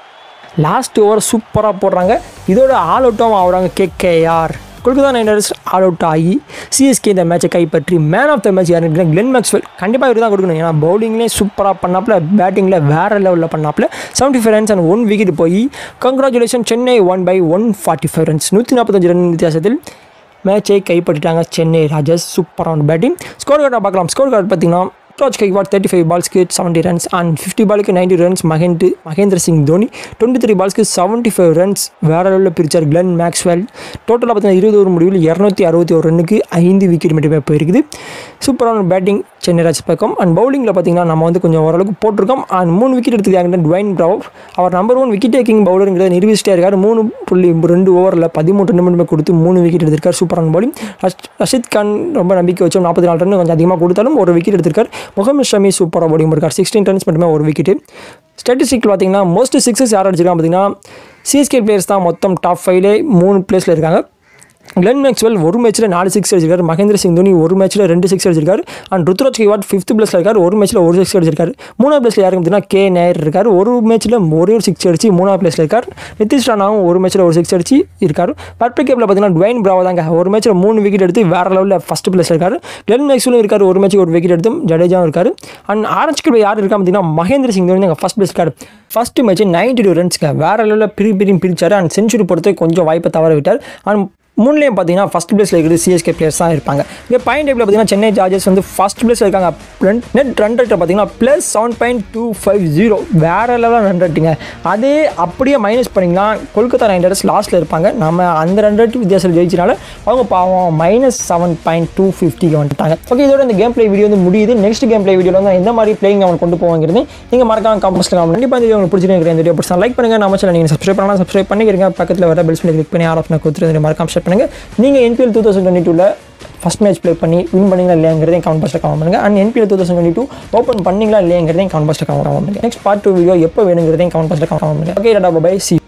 லாஸ்ட் ஓவர் சூப்பராக போடுறாங்க இதோட ஆல் அவுட்டும் ஆகுறாங்க KKR Kolkata knight riders all out ஆகி சிஎஸ்கே இந்த மேட்சை கைப்பற்றி மேன் ஆஃப் த மேட்ச் யாருன்னு கிளென் மேக்ஸ்வெல் கண்டிப்பாக இவர் தான் கொடுக்கணும் ஏன்னா பவுலிங்லேயே சூப்பராக பண்ணாப்புல பேட்டிங்கில் வேறு லெவலில் பண்ணாப்புல seventy five runs and one wicket போய் congratulation Chennai one by one forty five runs நூற்றி நாற்பத்தஞ்சு ரன் வித்தியாசத்தில் மேட்சை கைப்பற்றிட்டாங்க சென்னை ராஜர்ஸ் சூப்பரான பேட்டிங் ஸ்கோர் கார்டை பார்க்கலாம் ஸ்கோர் கார்டு பார்த்தீங்கன்னா ருத்ராஜ் கைக்வாட் தேர்ட்டி ஃபைவ் பால்ஸ்க்கு செவன்ட்டி ரன்ஸ் அண்ட் ஃபிஃப்டி பாலுக்கு நைன்டி ரன்ஸ் மகேந்து மகேந்திர சிங் தோனி டுவெண்ட்டி த்ரீ பால்ஸ்க்கு செவன்ட்டி ஃபைவ் ரன்ஸ் வேற லெவலில் பிரிச்சார் கிளென் மேக்ஸ்வெல் டோட்டலாக பார்த்தீங்கன்னா இருபது ஓவர் முடிவில் இரநூத்தி அறுபத்தி ஒரு ரன்னுக்கு ஐந்து விக்கெட் மட்டுமே போயிருக்குது சூப்பரான பேட்டிங் சென்னை ராஜ் பக்கம் அண்ட் பவுலிங்கில் பார்த்தீங்கன்னா நம்ம வந்து கொஞ்சம் ஓரளவுக்கு போட்டிருக்கோம் அண்ட் மூணு விக்கெட் எடுத்துக்காங்க டுவைன் ப்ரவ் அவர் நம்பர் ஒன் விக்கெட் டேக்கிங் பவுலருங்கிறத நிரூபிச்சிட்டே இருக்கார் மூணு புள்ளி ரெண்டு ஓவரில் பதிமூணு ரன் மட்டுமே கொடுத்து மூணு விக்கெட் எடுத்திருக்கார் சூப்பரான பவுலிங் ரஷித் கான் ரொம்ப நம்பிக்கை வச்சோம் நாற்பத்தி நாலு ரன் கொஞ்சம் அதிகமாக கொடுத்தாலும் ஒரு விக்கெட் எடுத்திருக்கார் முகமது ஷமி சூப்பராக பவுலிங் இருக்கார் சிக்ஸ்டீன் ரன்ஸ் மட்டுமே ஒரு விக்கெட்டு ஸ்டாட்டிஸ்டிக் பார்த்தீங்கன்னா மோஸ்ட் சிக்ஸஸ் யார் அடிச்சிருக்காங்க பார்த்தீங்கன்னா சிஎஸ்கே பிளேயர்ஸ் தான் மொத்தம் டாப் ஃபைவ்லே மூணு பிளேஸில் இருக்காங்க கிளென் மேக்ஸ்வெல் ஒரு மேட்ச்சில் நாலு சிக்ஸ் அடிச்சிருக்காரு மகேந்திர சிங் தோனி ஒரு மேட்ச்சில் ரெண்டு சிக்ஸ் அடிச்சிருக்காரு அண்ட் ருத்ராஜ் கைவாட் ஃபிஃப்த் பிளேஸில் இருக்கார் ஒரு மேட்ச்சில் ஒரு சிக்ஸ் அடிச்சிருக்காரு மூணாவது பிளேஸில் யாருக்கு பார்த்தீங்கன்னா கே நேர் இருக்கார் ஒரு மேட்ச்சில் ஒரே ஒரு சிக்ஸ் அடிச்சு மூணாவது பிளேஸில் இருக்கார் நிதிஷ் ராணாவும் ஒரு மேட்ச்சில் ஒரு சிக்ஸ் அடிச்சு இருக்கார் பர்பிள் கேப்பில் பார்த்தீங்கன்னா டுவைன் பிராவோ தாங்க ஒரு மேட்ச்சில் மூணு விக்கெட் எடுத்து வேறு லெவலில் ஃபஸ்ட் பிளேஸில் இருக்கார் கிளென் மேக்ஸ்வலும் இருக்கார் ஒரு மேட்ச்சுக்கு ஒரு விக்கெட் எடுத்தும் ஜடேஜாவும் இருக்கார் அண்ட் ஆரஞ்சு கேப்பில் யார் இருக்கா பார்த்தீங்கன்னா மகேந்திர சிங் தோனி தாங்க ஃபஸ்ட் பிளேஸ் இருக்கார் ஃபஸ்ட்டு மேட்ச் நைன்டி டூ ரன்ஸ்க்கு வேறு லெவலில் பிரி பிரியும் பிரிச்சார் அண்ட் செஞ்சுரி பொறுத்து கொஞ்சம் வாய்ப்பை தவற விட்டார் அண்ட் மூணுலேயும் பார்த்தீங்கன்னா ஃபஸ்ட் பிளேஸில் இருக்கிறது சிஎஸ்கே பிளேயர்ஸ் தான் இருப்பாங்க இங்கே பாயிண்ட் டேபிள் பார்த்தீங்கன்னா சென்னை சார்ஜர்ஸ் வந்து ஃபஸ்ட் பிளேஸில் இருக்காங்க நெட் ரன் ரேட்டை பார்த்தீங்கன்னா plus seven point two five zero வேறு லெவலில் ரன் ரேட்டிங்க அதே அப்படியே மைனஸ் பண்ணிங்கன்னா கொல்கத்தா நைட் ரைடர்ஸ் லாஸ்ட்டில் இருப்பாங்க நம்ம அந்த ரன் ரேட் வித்தியாசத்தில் ஜெயிச்சனால அவங்க பாவம் மைனஸ் செவன் பாயிண்ட் டூ ஃபிஃப்டிக்கு வந்துட்டாங்க ஓகே இதோட இந்த கேம் ப்ளே வீடியோ வந்து முடியுது நெக்ஸ்ட் கேம் ப்ளே வீடியோவில் வந்து நான் எந்த மாதிரி பிளேயிங் அவன் கொண்டு போவாங்கிறது நீங்கள் மறக்காம காம்பஸ்ல கண்டிப்பாக இந்த வீடியோ உங்களுக்கு பிடிச்சிருக்கிற இந்த வீடியோ பிடிச்சா லைக் பண்ணுங்கள் நம்ம சேனல் நீங்கள் சப்ஸ்கிரைப் பண்ணலாம் சப்ஸ்கிரைப் பண்ணிக்கிறீங்க பக்கத்தில் வர பெல்ஸ் பண்ணி கிளிக் பண்ணி ஆல் ஆப்ஷனை கொடுத்துட்டு மறக்காம ஷேர் பண்ணுங்கள் நீங்கள் என்பிஎல் டூ தௌசண்ட் டுவெண்ட்டி டூவில் ஃபஸ்ட் மேட்ச் ப்ளே பண்ணி வின் பண்ணீங்களா இல்லையாங்கிறதையும் கமெண்ட் பாக்ஸில் கமெண்ட் பண்ணுங்கள் and NPL two thousand twenty two open பண்ணீங்களா இல்லையாங்கிறதையும் கமெண்ட் பாக்ஸில் கமெண்ட் பண்ணுங்கள் நெக்ஸ்ட் பார்ட் டூ வீடியோ எப்போ வேணுங்கிறதையும் கமெண்ட் பாக்ஸில் கமெண்ட் பண்ணுங்கள் ஓகே டாடா பை சி